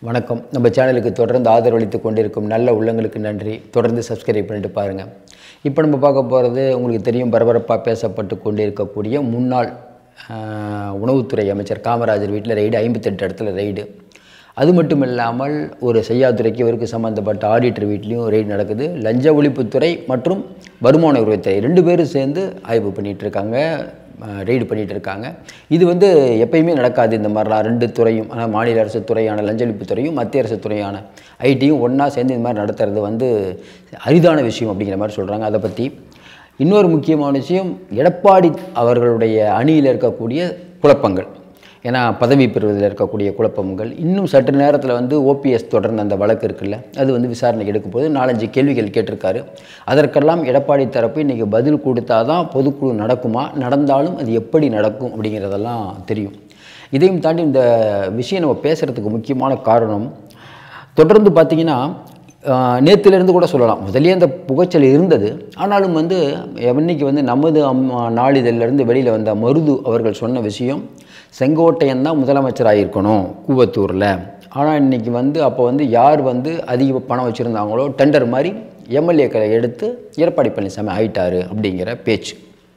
வணக்கம் நம்ம சேனலுக்கு தொடர்ந்து ஆதரவளித்து கொண்டிருக்கும் நல்ல உள்ளங்களுக்கு நன்றி தொடர்ந்து சப்ஸ்கிரைப் பண்ணிட்டு பாருங்கள் இப்போ நம்ம பார்க்க போகிறது உங்களுக்கு தெரியும் பரபரப்பாக பேசப்பட்டு கொண்டிருக்கக்கூடிய முன்னாள் ஆஹ், உணவுத்துறை அமைச்சர் காமராஜர் வீட்டில் ரெய்டு ஐம்பத்தெட்டு இடத்துல ரெய்டு அது மட்டும் இல்லாமல் ஒரு செய்யாதுறைக்கு இவருக்கு சம்மந்தப்பட்ட ஆடிட்டர் வீட்லேயும் ரெய்டு நடக்குது லஞ்ச ஒழிப்புத்துறை மற்றும் வருமான உரிமைத்துறை ரெண்டு பேரும் சேர்ந்து ஆய்வு பண்ணிகிட்டு இருக்காங்க ரெய்டு பண்ணிகிட்டு இருக்காங்க இது வந்து எப்பயுமே நடக்காது இந்த மாதிரிலாம் ரெண்டு துறையும் ஆனால் மாநில அரசு துறையான லஞ்ச ஒழிப்பு துறையும் மத்திய அரசு துறையான ஐடியும் ஒன்றா சேர்ந்து இந்த மாதிரி நடத்துறது வந்து அரிதான விஷயம் அப்படிங்கிற மாதிரி சொல்கிறாங்க அதை பற்றி இன்னொரு முக்கியமான விஷயம் எடப்பாடி அவர்களுடைய அணியில் இருக்கக்கூடிய குழப்பங்கள் ஏன்னா பதவி பெறுவதில் இருக்கக்கூடிய குழப்பங்கள் இன்னும் சற்று நேரத்தில் வந்து ஓபிஎஸ் தொடர்ந்த அந்த வழக்கு இருக்குல்ல அது வந்து விசாரணைக்கு எடுக்கும் போது நாலஞ்சு கேள்விகள் கேட்டிருக்காரு அதற்கெல்லாம் எடப்பாடி தரப்பு இன்றைக்கி பதில் கொடுத்தா தான் பொதுக்குழு நடக்குமா நடந்தாலும் அது எப்படி நடக்கும் அப்படிங்கிறதெல்லாம் தெரியும் இதையும் தாண்டி இந்த விஷயம் நம்ம பேசுகிறதுக்கு முக்கியமான காரணம் தொடர்ந்து பார்த்தீங்கன்னா நேற்றுலேருந்து கூட சொல்லலாம் முதல்லயே அந்த புகைச்சல் இருந்தது ஆனாலும் வந்து இன்னைக்கு வந்து நமது அம்மா நாளிதழிலிருந்து வெளியில் வந்த மருது அவர்கள் சொன்ன விஷயம் செங்கோட்டையன் தான் முதலமைச்சராக இருக்கணும் கூவத்தூரில் ஆனால் இன்றைக்கி வந்து அப்போ வந்து யார் வந்து அதிக பணம் வச்சுருந்தாங்களோ டெண்டர் மாதிரி எம்எல்ஏக்களை எடுத்து எடப்பாடி பழனிசாமி ஆயிட்டாரு அப்படிங்கிற பேச்சு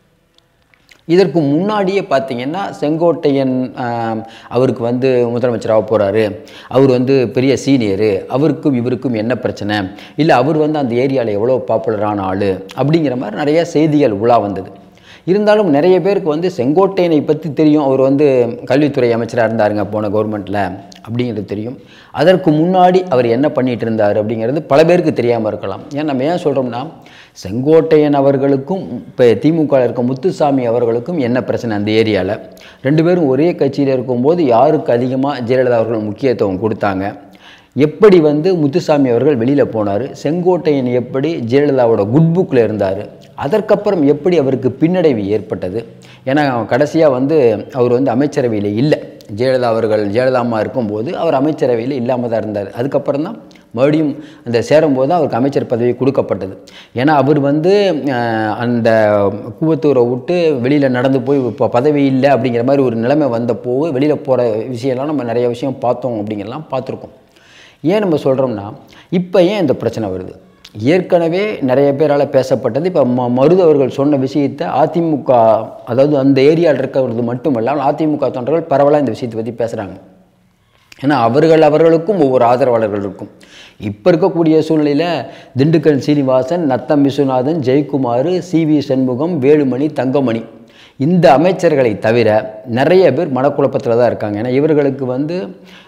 இதற்கு முன்னாடியே பார்த்தீங்கன்னா செங்கோட்டையன் ஆம், அவருக்கு வந்து முதலமைச்சராக போகிறாரு அவர் வந்து பெரிய சீனியரு அவருக்கும் இவருக்கும் என்ன பிரச்சனை இல்லை அவர் வந்து அந்த ஏரியாவில் எவ்வளோ பாப்புலரான ஆள் அப்படிங்கிற மாதிரி நிறைய செய்திகள் உலா வந்தது இருந்தாலும் நிறைய பேருக்கு வந்து செங்கோட்டையனை பற்றி தெரியும் அவர் வந்து கல்வித்துறை அமைச்சராக இருந்தாருங்க போன கவர்மெண்ட்டில் அப்படிங்கிறது தெரியும் அதற்கு முன்னாடி அவர் என்ன பண்ணிட்டு இருந்தார் அப்படிங்கிறது பல பேருக்கு தெரியாமல் இருக்கலாம் ஏன் நம்ம ஏன் சொல்கிறோம்னா செங்கோட்டையன் அவர்களுக்கும் இப்போ திமுக இருக்க முத்துசாமி அவர்களுக்கும் என்ன பிரச்சனை அந்த ஏரியாவில் ரெண்டு பேரும் ஒரே கட்சியில் இருக்கும்போது யாருக்கு அதிகமாக ஜெயலலிதா அவர்கள் முக்கியத்துவம் கொடுத்தாங்க எப்படி வந்து முத்துசாமி அவர்கள் வெளியில் போனார் செங்கோட்டையன் எப்படி ஜெயலலிதாவோட குட் புக்கில் இருந்தார் அதற்கப்புறம் எப்படி அவருக்கு பின்னடைவு ஏற்பட்டது ஏன்னா கடைசியாக வந்து அவர் வந்து அமைச்சரவையில் இல்லை ஜெயலலிதா அவர்கள் ஜெயலலிதா அம்மா இருக்கும்போது அவர் அமைச்சரவையில் இல்லாமல் தான் இருந்தார் அதுக்கப்புறம் தான் மறுபடியும் அந்த சேரும்போது தான் அவருக்கு அமைச்சர் பதவி கொடுக்கப்பட்டது ஏன்னா அவர் வந்து அஹ், அந்த கூவத்தூரை விட்டு வெளியில் நடந்து போய் இப்போ பதவி இல்லை அப்படிங்கிற மாதிரி ஒரு நிலைமை வந்தப்போ வெளியில் போகிற விஷயம்லாம் நம்ம நிறைய விஷயம் பார்த்தோம் அப்படிங்கிறலாம் பார்த்துருக்கோம் ஏன் நம்ம சொல்கிறோம்னா இப்போ ஏன் இந்த பிரச்சனை வருது ஏற்கனவே நிறைய பேரால் பேசப்பட்டது இப்போ ம மருது அவர்கள் சொன்ன விஷயத்தை அதிமுக அதாவது அந்த ஏரியாவில் இருக்கிறது மட்டுமல்லாமல் அதிமுக தொண்டர்கள் பரவலாக இந்த விஷயத்தை பற்றி பேசுகிறாங்க ஏன்னா அவர்கள் அவர்களுக்கும் ஒவ்வொரு ஆதரவாளர்கள் இருக்கும் இப்போ இருக்கக்கூடிய சூழ்நிலையில் திண்டுக்கல் சீனிவாசன் நத்தம் விஸ்வநாதன் ஜெயக்குமார் சி வி சண்முகம் வேலுமணி தங்கமணி இந்த அமைச்சர்களை தவிர நிறைய பேர் மனக்குழப்பத்தில் தான் இருக்காங்க ஏன்னா இவர்களுக்கு வந்து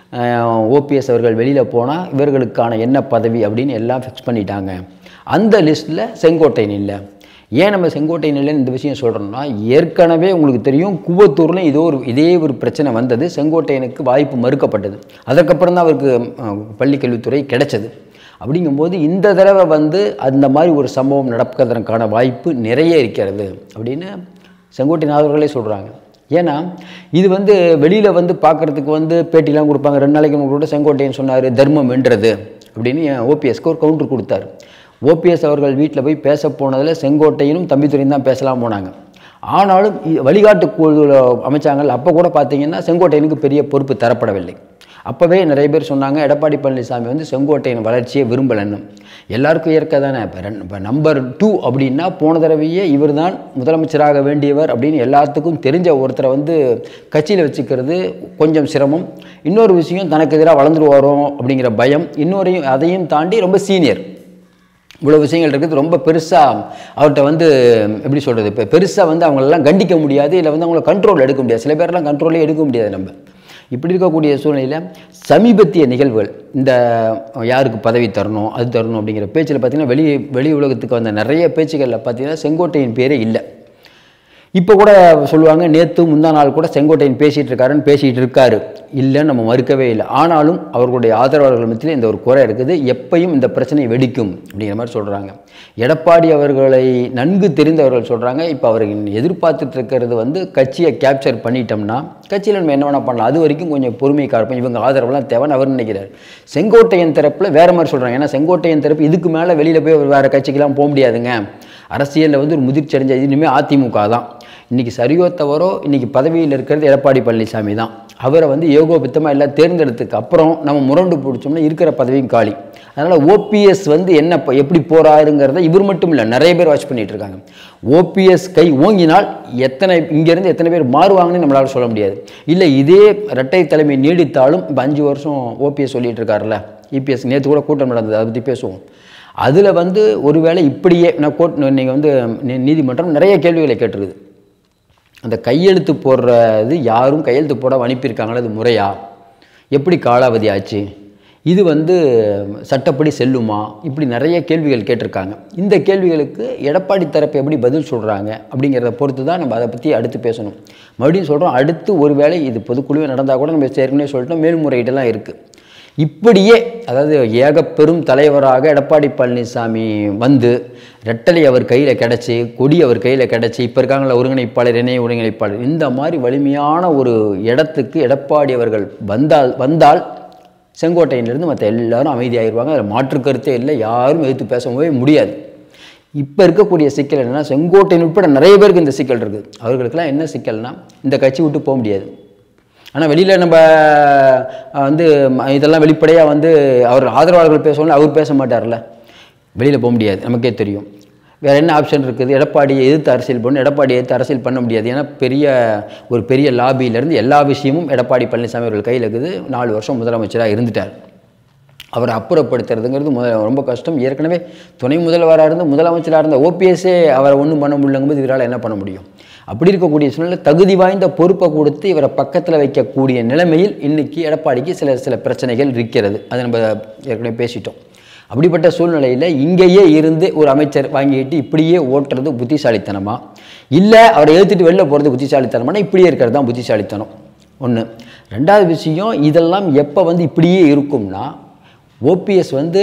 ஓபிஎஸ் அவர்கள் வெளியில் போனால் இவர்களுக்கான என்ன பதவி அப்படின்னு எல்லாம் ஃபிக்ஸ் பண்ணிட்டாங்க அந்த லிஸ்ட்டில் செங்கோட்டையன் இல்லை ஏன் நம்ம செங்கோட்டையன் இல்லைன்னு இந்த விஷயம் சொல்கிறோம்னா ஏற்கனவே உங்களுக்கு தெரியும் கூவத்தூரில் இதோ ஒரு இதே ஒரு பிரச்சனை வந்தது செங்கோட்டையனுக்கு வாய்ப்பு மறுக்கப்பட்டது அதற்கப்புறம் தான் அவருக்கு அஹ், பள்ளிக்கல்வித்துறை கிடைச்சது அப்படிங்கும்போது இந்த தடவை வந்து அந்த மாதிரி ஒரு சம்பவம் நடப்பதற்கான வாய்ப்பு நிறைய இருக்கிறது அப்படின்னு செங்கோட்டையன் அவர்களே சொல்கிறாங்க ஏன்னா இது வந்து வெளியில் வந்து பார்க்குறதுக்கு வந்து பேட்டிலாம் கொடுப்பாங்க ரெண்டு நாளைக்கு முன்னாடி கூட செங்கோட்டையன் சொன்னார் தர்மம் வென்றது அப்படின்னு ஓபிஎஸ்க்கு ஒரு கவுண்டர் கொடுத்தாரு ஓபிஎஸ் அவர்கள் வீட்டில் போய் பேச போனதில் செங்கோட்டையனும் தம்பித்துறையும் தான் பேசலாம் போனாங்க ஆனாலும் இ- வழிகாட்டு குழு அமைச்சாங்கள் அப்போ கூட பார்த்தீங்கன்னா செங்கோட்டையனுக்கு பெரிய பொறுப்பு தரப்படவில்லை அப்போவே நிறைய பேர் சொன்னாங்க எடப்பாடி பழனிசாமி வந்து செங்கோட்டையன் வளர்ச்சியை விரும்பலன்னு எல்லாருக்கும் இயற்க தானே இப்போ ரெண்டு இப்போ நம்பர் டூ அப்படின்னா போன தடவையே இவர் தான் முதலமைச்சராக வேண்டியவர் அப்படின்னு எல்லாத்துக்கும் தெரிஞ்ச ஒருத்தரை வந்து கட்சியில் வச்சுக்கிறது கொஞ்சம் சிரமம் இன்னொரு விஷயம் தனக்கு எதிராக வளர்ந்துருவாரோ அப்படிங்கிற பயம் இன்னொரையும் அதையும் தாண்டி ரொம்ப சீனியர் இவ்வளோ விஷயங்கள் இருக்குது ரொம்ப பெருசாக அவர்கிட்ட வந்து எப்படி சொல்கிறது இப்போ பெருசாக வந்து அவங்களெல்லாம் கண்டிக்க முடியாது இல்லை வந்து அவங்கள கண்ட்ரோல் எடுக்க முடியாது சில பேர்லாம் கண்ட்ரோலே எடுக்க முடியாது நம்ம இப்படி இருக்கக்கூடிய சூழ்நிலையில் சமீபத்திய நிகழ்வுகள் இந்த யாருக்கு பதவி தரணும் அது தரணும் அப்படிங்கிற பேச்சில் பார்த்தீங்கன்னா வெளி வெளி உலகத்துக்கு வந்த நிறைய பேச்சுகளில் பார்த்தீங்கன்னா செங்கோட்டையின் பேரே இல்லை இப்போ கூட சொல்லுவாங்க நேற்று முந்தா நாள் கூட செங்கோட்டையன் பேசிகிட்டு இருக்காருன்னு பேசிகிட்டு இருக்காரு இல்லைன்னு நம்ம மறுக்கவே இல்லை ஆனாலும் அவர்களுடைய ஆதரவாளர்கள் மத்தியில் இந்த ஒரு குறை இருக்குது எப்பையும் இந்த பிரச்சனை வெடிக்கும் அப்படிங்கிற மாதிரி சொல்கிறாங்க எடப்பாடி அவர்களை நன்கு தெரிந்தவர்கள் சொல்கிறாங்க இப்போ அவர் எதிர்பார்த்துட்டு இருக்கிறது வந்து கட்சியை கேப்சர் பண்ணிட்டோம்னா கட்சியில் நம்ம என்ன வேணால் பண்ணலாம் அது வரைக்கும் கொஞ்சம் பொறுமை காப்போம் இவங்க ஆதரவுலாம் தேவைன்னு அவர் நினைக்கிறார் செங்கோட்டையன் தரப்பில் வேறு மாதிரி சொல்கிறாங்க ஏன்னா செங்கோட்டையன் தரப்பு இதுக்கு மேலே வெளியில் போய் வேறு கட்சிக்கெல்லாம் போக முடியாதுங்க அரசியலில் வந்து ஒரு முதிர்ச்சி அடைஞ்ச இனிமேல் அதிமுக தான் இன்றைக்கி சரியோ தவறோ இன்றைக்கி பதவியில் இருக்கிறது எடப்பாடி பழனிசாமி தான் அவரை வந்து ஏகோபித்தமாக எல்லாம் தேர்ந்தெடுத்ததுக்கு அப்புறம் நம்ம முரண்டு பிடிச்சோம்னா இருக்கிற பதவியும் காலி அதனால் ஓபிஎஸ் வந்து என்ன ப- எப்படி போறாருங்கிறத இவர் மட்டும் இல்லை நிறைய பேர் வாட்ச் பண்ணிட்டு இருக்காங்க ஓபிஎஸ் கை ஓங்கினால் எத்தனை இங்கேருந்து எத்தனை பேர் மாறுவாங்கன்னு நம்மளால சொல்ல முடியாது இல்லை இதே இரட்டை தலைமை நீடித்தாலும் இப்போ அஞ்சு வருஷம் ஓபிஎஸ் சொல்லிட்டு இருக்காருல்ல இபிஎஸ் நேற்று கூட கூட்டம் நடந்தது அதை பற்றி பேசுவோம் அதில் வந்து ஒருவேளை இப்படியே நான் கோர்ட் நீங்கள் வந்து நீ- நீதிமன்றம் நிறைய கேள்விகளை கேட்டிருக்குது அந்த கையெழுத்து போடுறது யாரும் கையெழுத்து போட அனுப்பியிருக்காங்களா அது முறையா எப்படி காலாவதி ஆச்சு இது வந்து சட்டப்படி செல்லுமா இப்படி நிறைய கேள்விகள் கேட்டிருக்காங்க இந்த கேள்விகளுக்கு எடப்பாடி தரப்பு எப்படி பதில் சொல்கிறாங்க அப்படிங்கிறத பொறுத்து தான் நம்ம அதை பற்றி அடுத்து பேசணும் மறுபடியும் சொல்கிறோம் அடுத்து ஒருவேளை இது பொதுக்குழுவே நடந்தால் கூட நம்ம ஏற்கனவே சொல்லிட்டோம் மேல்முறையீடெல்லாம் இருக்குது இப்படியே அதாவது ஏகப்பெரும் தலைவராக எடப்பாடி பழனிசாமி வந்து ரெட்டலை அவர் கையில் கிடச்சி கொடி அவர் கையில் கிடச்சி இப்போ இருக்காங்கள ஒருங்கிணைப்பாளர் இணை ஒருங்கிணைப்பாளர் இந்த மாதிரி வலிமையான ஒரு இடத்துக்கு எடப்பாடி அவர்கள் வந்தால் வந்தால் செங்கோட்டையிலிருந்து மற்ற எல்லாரும் அமைதியாகிடுவாங்க அதில் மாற்று கருத்தே இல்லை யாரும் எதிர்த்து பேசவே முடியாது இப்போ இருக்கக்கூடிய சிக்கல் என்னன்னா செங்கோட்டையன் உட்பட நிறைய பேருக்கு இந்த சிக்கல் இருக்குது அவர்களுக்கெல்லாம் என்ன சிக்கல்னா இந்த கட்சி விட்டு போக முடியாது ஆனால் வெளியில் நம்ம அஹ், வந்து ம- இதெல்லாம் வெளிப்படையாக வந்து அவர் ஆதரவாளர்கள் பேசணும் அவர் பேச மாட்டார்ல வெளியில் போக முடியாது நமக்கே தெரியும் வேறு என்ன ஆப்ஷன் இருக்குது எடப்பாடியை எதிர்த்து அரசியல் பண்ணணும் எடப்பாடி எதிர்த்து அரசியல் பண்ண முடியாது ஏன்னா பெரிய ஒரு பெரிய லாபியிலேருந்து எல்லா விஷயமும் எடப்பாடி பழனிசாமி அவர்கள் கையில் இருக்குது நாலு வருஷம் முதலமைச்சராக இருந்துட்டார் அவரை அப்புறப்படுத்துறதுங்கிறது முதல் ரொம்ப கஷ்டம் ஏற்கனவே துணை முதல்வராக இருந்து முதலமைச்சராக இருந்த ஓபிஎஸ்ஸே அவரை ஒன்றும் பண்ண முடியலங்கும்போது இவரால் என்ன பண்ண முடியும் அப்படி இருக்கக்கூடிய சூழ்நிலை தகுதி வாய்ந்த பொறுப்பை கொடுத்து இவரை பக்கத்தில் வைக்கக்கூடிய நிலைமையில் இன்னைக்கு எடப்பாடிக்கு சில சில பிரச்சனைகள் இருக்கிறது அதை நம்ம ஏற்கனவே பேசிட்டோம் அப்படிப்பட்ட சூழ்நிலையில் இங்கேயே இருந்து ஒரு அமைச்சர் வாங்கிட்டு இப்படியே ஓட்டுறது புத்திசாலித்தனமா இல்லை அவரை எழுத்துட்டு வெளில போகிறது புத்திசாலித்தனமானா இப்படியே இருக்கிறது தான் புத்திசாலித்தனம் ஒன்று ரெண்டாவது விஷயம் இதெல்லாம் எப்போ வந்து இப்படியே இருக்கும்னா ஓபிஎஸ் வந்து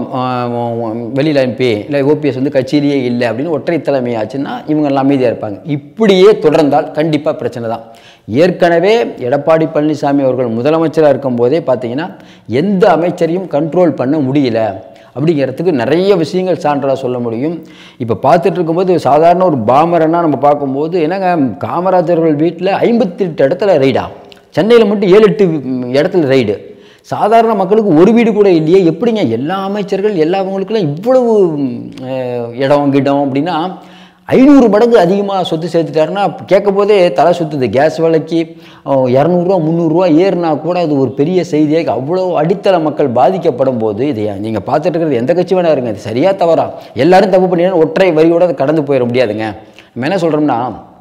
வெளியில் அனுப்பி இல்லை ஓபிஎஸ் வந்து கட்சியிலேயே இல்லை அப்படின்னு ஒற்றை தலைமை ஆச்சுன்னா இவங்க எல்லாம் அமைதியாக இருப்பாங்க இப்படியே தொடர்ந்தால் கண்டிப்பாக பிரச்சனை தான் ஏற்கனவே எடப்பாடி பழனிசாமி அவர்கள் முதலமைச்சராக இருக்கும்போதே பார்த்தீங்கன்னா எந்த அமைச்சரையும் கண்ட்ரோல் பண்ண முடியல அப்படிங்கிறதுக்கு நிறைய விஷயங்கள் சான்றாக சொல்ல முடியும் இப்போ பார்த்துட்டு இருக்கும்போது சாதாரண ஒரு பாமரனா நம்ம பார்க்கும்போது என்னங்க காமராஜர்கள் வீட்டில் ஐம்பத்தெட்டு இடத்துல ரைடா சென்னையில் மட்டும் ஏழு எட்டு ம், இடத்துல ரைடு சாதாரண மக்களுக்கு ஒரு வீடு கூட இல்லையே எப்படிங்க எல்லா அமைச்சர்கள் எல்லாவங்களுக்கெல்லாம் இவ்வளவு ம், அஹ், இடம் கிடம் அப்படின்னா ஐநூறு மடங்கு அதிகமாக சொத்து சேர்த்துட்டாருன்னா கேட்கும் போதே தலை சுற்றுது கேஸ் விலைக்கு அஹ், இரநூறுவா முந்நூறுரூவா ஏறுனா கூட அது ஒரு பெரிய செய்தியாக அவ்வளோ அடித்தள மக்கள் பாதிக்கப்படும் போது இதை நீங்கள் பார்த்துட்டு இருக்கிறது எந்த கட்சி வேணா இருங்க இது சரியா தவறா எல்லாரும் தப்பு பண்ணினா ஒற்றை வரியோட அது கடந்து போயிட முடியாதுங்க நம்ம என்ன சொல்கிறோம்னா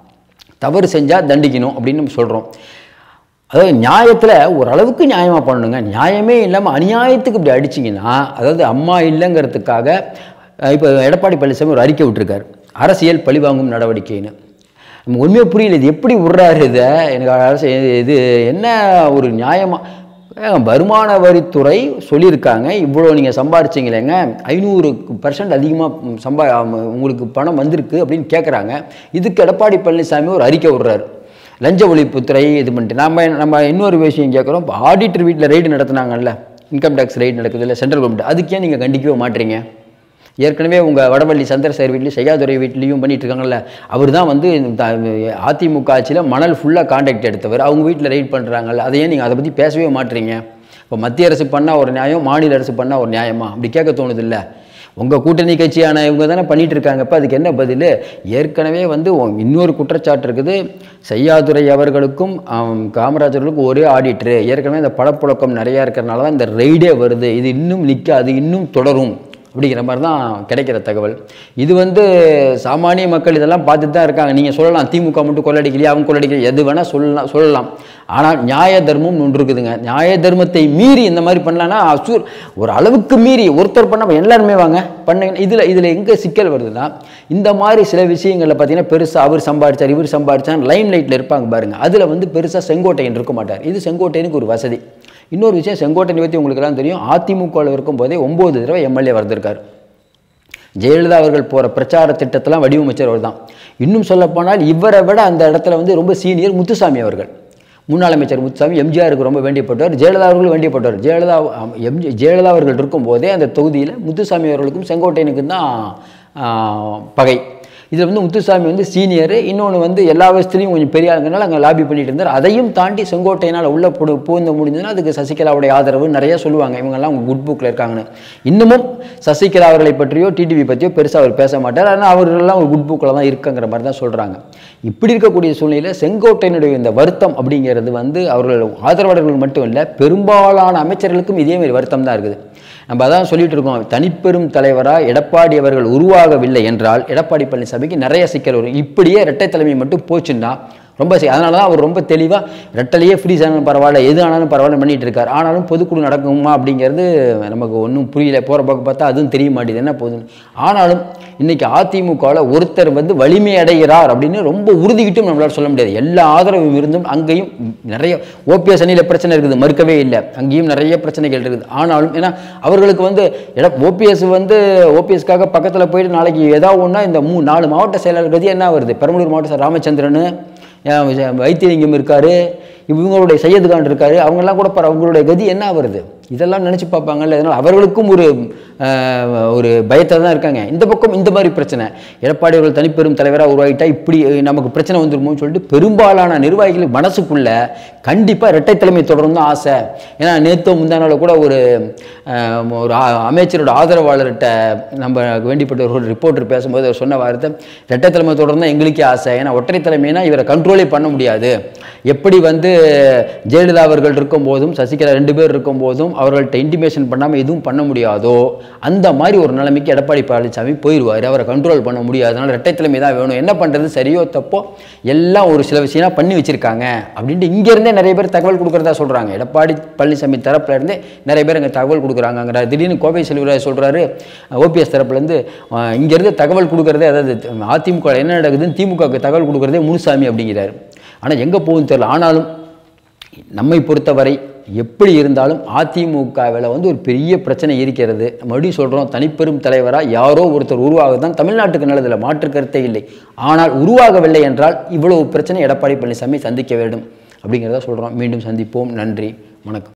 தவறு செஞ்சால் தண்டிக்கணும் அப்படின்னு நம்ம சொல்கிறோம் அதாவது நியாயத்தில் ஓரளவுக்கு நியாயமாக பண்ணணுங்க நியாயமே இல்லாமல் அநியாயத்துக்கு இப்படி அடிச்சிங்கன்னா அதாவது அம்மா இல்லைங்கிறதுக்காக இப்போ எடப்பாடி பழனிசாமி ஒரு அறிக்கை விட்டுருக்காரு அரசியல் பழிவாங்கும் நடவடிக்கைன்னு நம்ம உண்மையாக புரியல இது எப்படி விட்றாரு இதை எனக்கு அரசு இது என்ன ஒரு நியாயமாக வருமான வரித்துறை சொல்லியிருக்காங்க இவ்வளோ நீங்கள் சம்பாரிச்சிங்களேங்க ஐநூறு பர்சன்ட் அதிகமாக சம்பா உங்களுக்கு பணம் வந்திருக்கு அப்படின்னு கேட்குறாங்க இதுக்கு எடப்பாடி பழனிசாமி ஒரு அறிக்கை விடுறாரு லஞ்ச ஒழிப்புத்துறை இது பண்ணிட்டு நம்ம நம்ம இன்னொரு விஷயம் கேட்குறோம் இப்போ ஆடிட்டர் வீட்டில் ரைடு நடத்துனாங்கல்ல இன்கம் டேக்ஸ் ரைடு நடக்குது இல்லை சென்ட்ரல் கவர்மெண்ட் அதுக்கு ஏன் நீங்கள் கண்டிக்கவே மாட்டீங்க ஏற்கனவே உங்கள் வடவள்ளி சந்திரசேகர் வீட்லையும் செய்யாதுரை வீட்லேயும் பண்ணிட்டு இருக்காங்கல்ல அவர் தான் வந்து இந்த த- அதிமுக ஆட்சியில் மணல் ஃபுல்லாக கான்டாக்ட் எடுத்தவர் அவங்க வீட்டில் ரைட் பண்ணுறாங்கல்ல அதை ஏன் நீங்கள் அதை பற்றி பேசவே மாட்டீங்க இப்போ மத்திய அரசு பண்ணால் ஒரு நியாயம் மாநில அரசு பண்ணால் ஒரு நியாயமா அப்படி கேட்க தோணுது இல்லை உங்கள் கூட்டணி கட்சியான இவங்க தானே பண்ணிட்டு இருக்காங்க இப்போ அதுக்கு என்ன பதில் ஏற்கனவே வந்து உ- இன்னொரு குற்றச்சாட்டு இருக்குது செய்யாதுரை அவர்களுக்கும் ஆம், காமராஜர்களுக்கும் ஒரே ஆடிட்டரு ஏற்கனவே இந்த படப்புழக்கம் நிறையா இருக்கிறனால தான் இந்த ரெய்டே வருது இது இன்னும் நிற்காது இன்னும் தொடரும் அப்படிங்கிற மாதிரி தான் கிடைக்கிற தகவல் இது வந்து சாமானிய மக்கள் இதெல்லாம் பார்த்துட்டு தான் இருக்காங்க நீங்கள் சொல்லலாம் திமுக மட்டும் கொள்ளடிக்கலையே அவங்க கொள்ளடிக்கலையே எது வேணால் சொல்லலாம் சொல்லலாம் ஆனால் நியாய தர்மம் ஒன்று இருக்குதுங்க நியாய தர்மத்தை மீறி இந்த மாதிரி பண்ணலான்னா அசூர் ஒரு அளவுக்கு மீறி ஒருத்தர் பண்ண எல்லாருமே வாங்க பண்ணுங்க இதில் இதில் எங்கே சிக்கல் வருதுன்னா இந்த மாதிரி சில விஷயங்களில் பார்த்தீங்கன்னா பெருசாக அவர் சம்பாதிச்சார் இவர் சம்பாதிச்சார் லைம் லைட்டில் இருப்பாங்க பாருங்க அதில் வந்து பெருசாக செங்கோட்டையன் இருக்க மாட்டார் இது செங்கோட்டையனுக்கு ஒரு வசதி இன்னொரு விஷயம் செங்கோட்டையனை பற்றி உங்களுக்கு எல்லாம் தெரியும் அதிமுகவில் இருக்கும்போதே ஒம்பது தடவை எம்எல்ஏ வந்திருக்கார் ஜெயலலிதா அவர்கள் போகிற பிரச்சார திட்டத்தெல்லாம் வடிவமைச்சர் அவர் தான் இன்னும் சொல்லப்போனால் இவரை விட அந்த இடத்துல வந்து ரொம்ப சீனியர் முத்துசாமி அவர்கள் முன்னாள் அமைச்சர் முத்துசாமி எம்ஜிஆருக்கு ரொம்ப வேண்டியப்பட்டவர் ஜெயலலிதா அவர்களும் வேண்டியப்பட்டவர் ஜெயலலிதா ஆம், எம்ஜி ஜெயலலிதா அவர்கள் இருக்கும்போதே அந்த தொகுதியில் முத்துசாமி அவர்களுக்கும் செங்கோட்டையனுக்கும் தான் ஆ, பகை இதில் வந்து முத்துசாமி வந்து சீனியர் இன்னொன்று வந்து எல்லா விஷயத்துலையும் கொஞ்சம் பெரிய ஆளுங்கனால அங்கே லாபி பண்ணிட்டு இருந்தார் அதையும் தாண்டி செங்கோட்டையினால் உள்ள புடு பூந்த முடிஞ்சதுன்னா அதுக்கு சசிகலாவுடைய ஆதரவு நிறைய சொல்லுவாங்க இவங்கெல்லாம் அவங்க குட் புக்கில் இருக்காங்கன்னு இன்னமும் சசிகலா அவர்களை பற்றியோ டிடிவி பற்றியோ பெருசாக அவர் பேச மாட்டார் ஆனால் அவர்களெல்லாம் ஒரு குட் புக்கில் தான் இருக்குங்கிற மாதிரி தான் சொல்கிறாங்க இப்படி இருக்கக்கூடிய சூழ்நிலையில் செங்கோட்டையினுடைய இந்த வருத்தம் அப்படிங்கிறது வந்து அவர்கள் ஆதரவாளர்கள் மட்டும் இல்லை பெரும்பாலான அமைச்சர்களுக்கும் இதே மாதிரி வருத்தம் தான் இருக்குது நம்ம அதான் சொல்லிட்டு இருக்கோம் தனிப்பெரும் தலைவராக எடப்பாடி அவர்கள் உருவாகவில்லை என்றால் எடப்பாடி பழனிசாமிக்கு நிறைய சிக்கல் வரும் இப்படியே இரட்டை தலைமை மட்டும் போச்சுன்னா ரொம்ப சி- அதனால தான் அவர் ரொம்ப தெளிவாக ரெட்டலையே ஃப்ரீஸ் ஆனாலும் பரவாயில்ல எது ஆனாலும் பரவாயில்ல பண்ணிட்டு இருக்கார் ஆனாலும் பொதுக்குழு நடக்குமா அப்படிங்கிறது நமக்கு ஒன்றும் புரியல போகிற பக்கம் பார்த்தா அதுவும் தெரிய மாட்டேது என்ன போகுதுன்னு ஆனாலும் இன்னைக்கு அதிமுகவில் ஒருத்தர் வந்து வலிமை அடைகிறார் அப்படின்னு ரொம்ப உறுதிக்கிட்டும் நம்மளால சொல்ல முடியாது எல்லா ஆதரவும் இருந்தும் அங்கேயும் நிறைய ஓபிஎஸ் அணியில் பிரச்சனை இருக்குது மறுக்கவே இல்லை அங்கேயும் நிறைய பிரச்சனைகள் இருக்குது ஆனாலும் ஏன்னா அவர்களுக்கு வந்து ஓபிஎஸ் வந்து ஓபிஎஸ்க்காக பக்கத்தில் போயிட்டு நாளைக்கு ஏதாவது ஒன்றா இந்த மூ நாலு மாவட்ட செயலாளர் கதி என்ன வருது பெரம்பலூர் மாவட்ட செயலர் ராமச்சந்திரன் அஹ் விஜய- வைத்தியலிங்கம் இருக்காரு இவங்களுடைய சையது கான் இருக்காரு அவங்கெல்லாம் கூட பாரு, அவங்களுடைய கதி என்ன வருது இதெல்லாம் நினச்சி பார்ப்பாங்கல்ல இதனால் அவர்களுக்கும் ஒரு அஹ், ஒரு பயத்தில் தான் இருக்காங்க இந்த பக்கம் இந்த மாதிரி பிரச்சனை எடப்பாடி அவர்கள் தனிப்பெரும் தலைவராக உருவாகிட்டா இப்படி நமக்கு பிரச்சனை வந்துருமோன்னு சொல்லிட்டு பெரும்பாலான நிர்வாகிகள் மனசுக்குள்ள கண்டிப்பாக இரட்டை தலைமை தொடரும் தான் ஆசை ஏன்னா நேத்தோ முந்தா நாள் கூட ஒரு அஹ், ஒரு ஆ- அமைச்சரோட ஆதரவாளர்கிட்ட நம்ம வேண்டிப்பட்ட ஒரு ரிப்போர்ட்டர் பேசும்போது அவர் சொன்ன வார்த்தை இரட்டை தலைமை தொடர்ந்து தான் எங்களுக்கே ஆசை ஏன்னா ஒற்றை தலைமைனா இவரை கண்ட்ரோலே பண்ண முடியாது எப்படி வந்து ஜெயலலிதா அவர்கள் இருக்கும்போதும் சசிகலா ரெண்டு பேர் இருக்கும்போதும் அவர்கள்ட்ட இன்டிமேஷன் பண்ணாமல் எதுவும் பண்ண முடியாதோ அந்த மாதிரி ஒரு நிலைமைக்கு எடப்பாடி பழனிசாமி போயிடுவார் அவரை கண்ட்ரோல் பண்ண முடியாது அதனால் இரட்டை தலைமை தான் வேணும் என்ன பண்ணுறது சரியோ தப்போ எல்லாம் ஒரு சில விஷயம் பண்ணி வச்சிருக்காங்க அப்படின்ட்டு இங்கேருந்தே நிறைய பேர் தகவல் கொடுக்குறதா சொல்கிறாங்க எடப்பாடி பழனிசாமி தரப்புல இருந்தே நிறைய பேர் அங்கே தகவல் கொடுக்குறாங்கங்கிறார் திடீர்னு கோவை செல்வராஜ் சொல்கிறாரு ஓபிஎஸ் தரப்புலேருந்து இங்கேருந்து தகவல் கொடுக்குறதே அதாவது அதிமுக என்ன நடக்குதுன்னு திமுகவுக்கு தகவல் கொடுக்குறதே முனுசாமி அப்படிங்கிறாரு ஆனால் எங்கே போகுதுன்னு தெரியல ஆனாலும் நம்மை பொறுத்தவரை எப்படி இருந்தாலும் அதிமுகவில் வந்து ஒரு பெரிய பிரச்சனை இருக்கிறது மறுபடியும் சொல்கிறோம் தனிப்பெரும் தலைவராக யாரோ ஒருத்தர் உருவாக தான் தமிழ்நாட்டுக்கு நல்லதில்லை மாற்று கருத்தே இல்லை ஆனால் உருவாகவில்லை என்றால் இவ்வளவு பிரச்சனை எடப்பாடி பழனிசாமி சந்திக்க வேண்டும் அப்படிங்கிறத சொல்கிறோம் மீண்டும் சந்திப்போம் நன்றி வணக்கம்